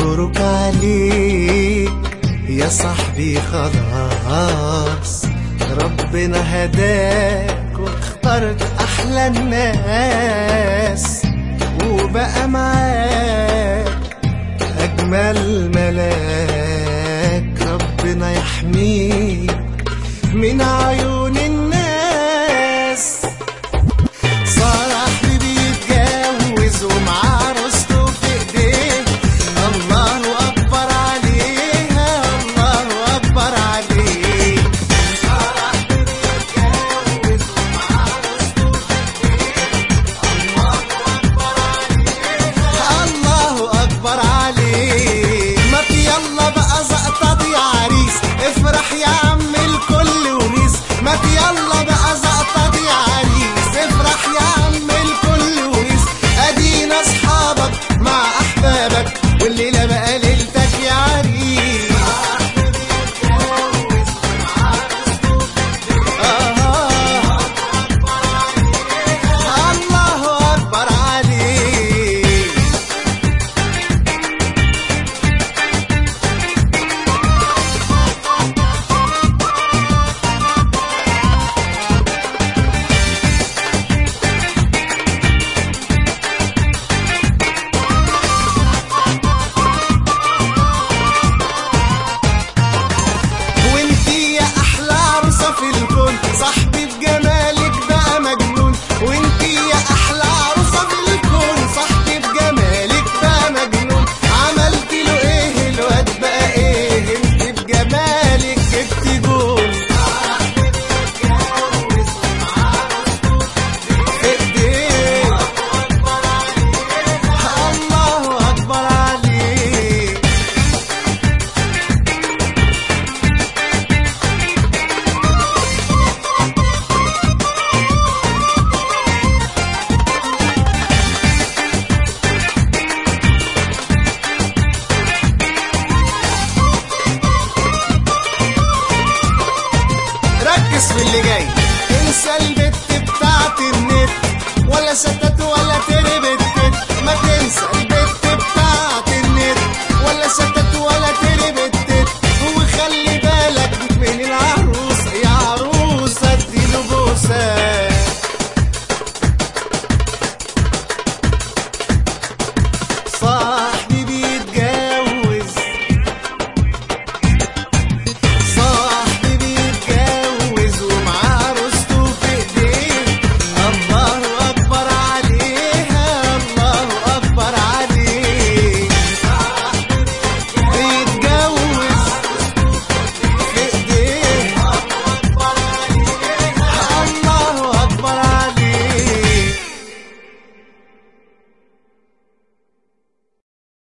مبروك عليك يا صاحبي خلاص ربنا هداك واخترت احلى الناس وبقى معاك اجمل ملاك ربنا يحميك من عيون الناس صاحبي بيتجوز ومعاه عروسته في ايديه الله اكبر عليها الله اكبر عليه صاحبي بيتجوز ومعاه عروسته في ايديه الله اكبر عليه ما في يلا بقى زقطة يا عريس افرح يا عم الكل ونيس ما في يلا بقى زقطة يا عريس افرح يا عم الكل ونيس ادينا اصحابك مع احبابك والليلة بقى ليلتك يا عريس آه. الله اكبر عليك وانتي يا احلى عروسه في الكون صاحبي بجمالك بقى مجنون وانتي يا احلى عروسه في الكون صاحبي بجمالك بقى مجنون عملت له ايه الواد بقى ايه انت بجمالك جبت جول ايديه الله اكبر عليك ركز في اللي جاي انسى البت بتاعت النت ولا ستات